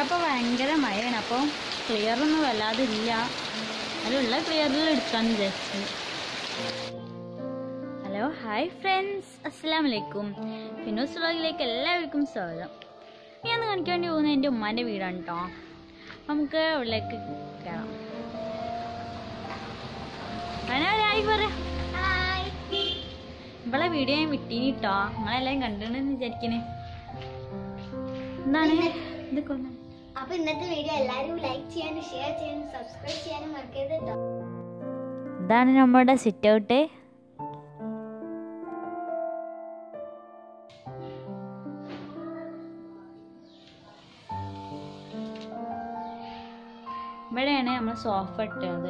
ഇപ്പോൾ ഭയങ്കര മഴയാണ് അപ്പോൾ ക്ലിയർ ഒന്നും വല്ലാതെ ഇല്ല അതിലുള്ള ക്ലിയറിൽ എടുക്കാന്ന് വിചാരിച്ചു ഹലോ ഹായ് ഫ്രണ്ട്സ് അസ്സാം വലൈക്കും ഫിനോസ് വ്ളോഗിലേക്ക് എല്ലാവർക്കും സ്വാഗതം ഞാൻ കാണിക്കാൻ വേണ്ടി പോകുന്നത് എൻ്റെ ഉമ്മാൻ്റെ വീടാണ് കേട്ടോ നമുക്ക് അവിടേക്ക് കയറാം ഹായ് പറ ഇവളെ വീഡിയോ ഞാൻ വിട്ടീനി കേട്ടോ നിങ്ങളെല്ലാവരും കണ്ടിട്ടുണ്ടെന്ന് വിചാരിക്കണേ എന്താണ് ഇതൊക്കെ ഒന്ന് അപ്പൊ ഇന്നത്തെ വീഡിയോ എല്ലാവരും ലൈക്ക് ചെയ്യാനും ഷെയർ ചെയ്യാനും സബ്സ്ക്രൈബ് ചെയ്യാനും മറക്കരുത് കേട്ടോ ഇതാണ് നമ്മുടെ സിറ്റ് ഔട്ട് ഇവിടെയാണ് നമ്മൾ സോഫ ഇട്ടത്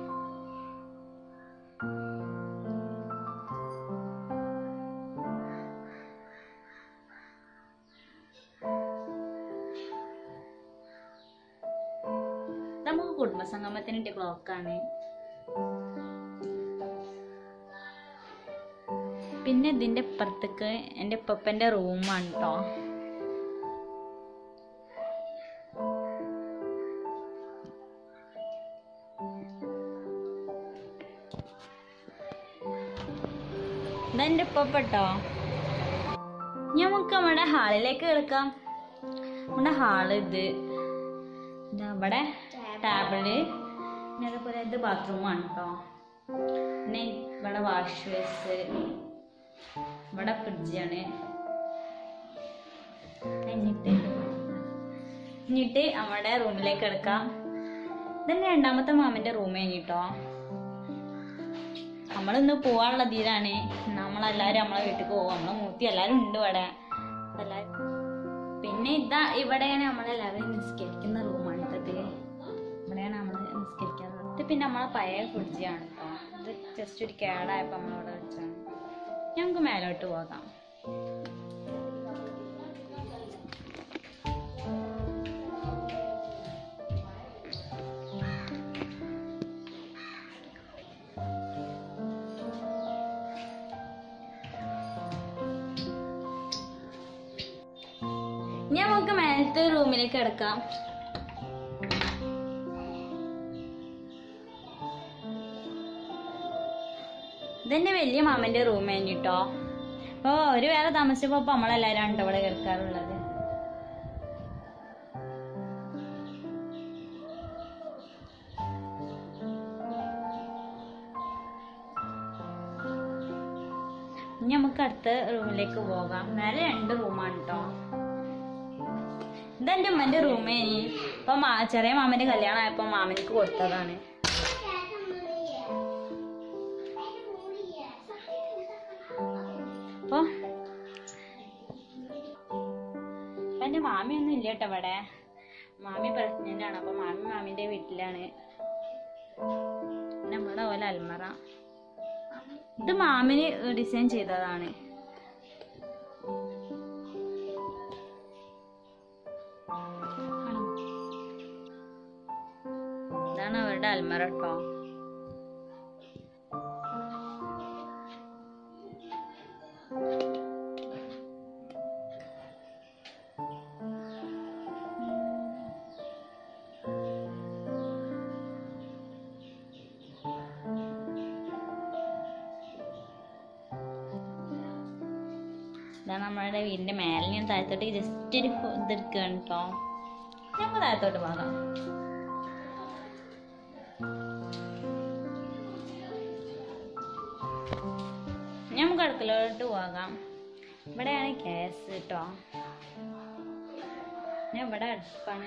നമുക്ക് കുടുംബസംഗമത്തിന് കിട്ടിയ ക്ലോക്കാണ് പിന്നെ ഇതിന്റെ അപ്പുറത്തേക്ക് എൻ്റെ പപ്പന്റെ റൂമാണ് കേട്ടോ ഇതെന്റെ പപ്പ കേട്ടോ നമുക്ക് നമ്മുടെ ഹാളിലേക്ക് കിടക്കാം നമ്മുടെ ഹാള് ഇത് ഇതാ ഇവിടെ ടേബിള് പിന്നെ അതുപോലെ ഇത് ബാത്റൂമാണ് കേട്ടോ പിന്നെ ഇവിടെ വാഷ് ബേസ് ഇവിടെ ഫ്രിഡ്ജാണ് എന്നിട്ട് എന്നിട്ട് നമ്മുടെ റൂമിലേക്ക് എടുക്കാം ഇതന്നെ രണ്ടാമത്തെ മാമന്റെ റൂം കഴിഞ്ഞിട്ടോ നമ്മളിന്ന് പോവാനുള്ള തീരാണ് നമ്മളെല്ലാരും നമ്മളെ വീട്ടിൽ പോകും നമ്മളെ മൂത്തി എല്ലാരും ഉണ്ട് ഇവിടെ അപ്പൊ എല്ലാരും പിന്നെ ഇതാ ഇവിടെയാണ് നമ്മളെല്ലാവരും നിസ്കരിക്കുന്ന റൂമാണ് ഇത് ഇവിടെയാണ് നമ്മൾ നിസ്കരിക്കാറുള്ളത് ഇത് പിന്നെ നമ്മളെ പഴയ ഫ്രിഡ്ജാണ് കേട്ടോ ഇത് ജസ്റ്റ് ഒരു കേടായപ്പോൾ നമ്മളവിടെ വെച്ചാണ് ഞങ്ങൾക്ക് മേലോട്ട് പോകാം ഞാൻ നമുക്ക് മേലത്തെ റൂമിലേക്ക് കിടക്കാം ഇതെന്റെ വലിയ മാമന്റെ റൂം കഴിഞ്ഞിട്ടോ അപ്പൊ ഒരു വേറെ താമസിച്ചപ്പോ ഇപ്പൊ നമ്മളെല്ലാരും ഉണ്ട് ഇവിടെ കേൾക്കാറുള്ളത് ഇനി നമുക്ക് അടുത്ത റൂമിലേക്ക് പോകാം നേരെ രണ്ട് റൂമാണ് കേട്ടോ ഇതെന്റെ ഉമ്മന്റെ റൂമേ ഇപ്പൊ മാ ചെറിയ മാമന്റെ കല്യാണം ആയപ്പോ മാമനിക്ക് കൊടുത്തതാണ് അപ്പൊ അപ്പൊ എന്റെ മാമിയൊന്നും ഇല്ല കേട്ടോ ഇവിടെ മാമി പ്രഗ്നന്റ് ആണ് അപ്പൊ മാമി മാമിന്റെ വീട്ടിലാണ് പിന്നെ ഇവിടെ പോലെ അൽമറ ഇത് മാമിന് ഡിസൈൻ ചെയ്തതാണ് ആണോ? ഇതാണ് അവരുടെ അൽമറ കേട്ടോ ഇതാണ് നമ്മളുടെ വീടിന്റെ മേലെ ഞാൻ താഴത്തോട്ട് ജസ്റ്റ് ഒരു ഇതെടുക്കുകയാണ് കേട്ടോ നമുക്ക് താഴത്തോട്ട് പോകാം ഇനി നമുക്ക് അടുക്കളോട്ട് പോകാം ഇവിടെയാണ് ഗ്യാസ് കേട്ടോ ഞാൻ ഇവിടെ അടുപ്പാണ്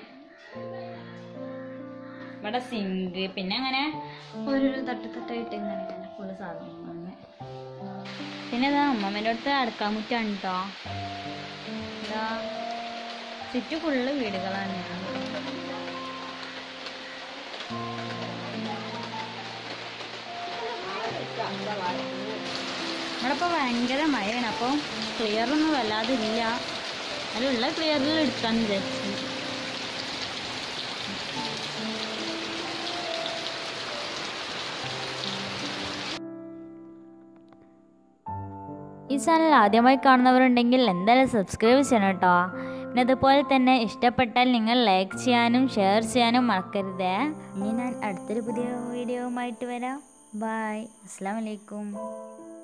ഇവിടെ സിങ്ക് പിന്നെ അങ്ങനെ ഒരു തട്ട് തട്ടായിട്ട് ഇങ്ങനെ ഇങ്ങനെ ഫുള്ള് സാധനങ്ങളാണ് പിന്നെ ഇതാ അമ്മമ്മേൻ്റെ അടുത്ത് അടുക്കാമുറ്റാണ് കേട്ടോ ഇതാ ചുറ്റും ഫുള്ള് വീടുകളാണ് ഇവിടെ ഇപ്പോൾ ഭയങ്കര മഴയാണ് അപ്പോൾ ക്ലിയർ ഒന്നും വല്ലാതെ ഇല്ല അതിലുള്ള ക്ലിയറിൽ എടുക്കാന്ന് വിചാരിച്ചു ഈ ചാനൽ ആദ്യമായി കാണുന്നവരുണ്ടെങ്കിൽ എന്തായാലും സബ്സ്ക്രൈബ് ചെയ്യണം കേട്ടോ പിന്നെ അതുപോലെ തന്നെ ഇഷ്ടപ്പെട്ടാൽ നിങ്ങൾ ലൈക്ക് ചെയ്യാനും ഷെയർ ചെയ്യാനും മറക്കരുത് ഇനി ഞാൻ അടുത്തൊരു പുതിയ വീഡിയോവുമായിട്ട് വരാം ബായ് അസ്സാം വലൈക്കും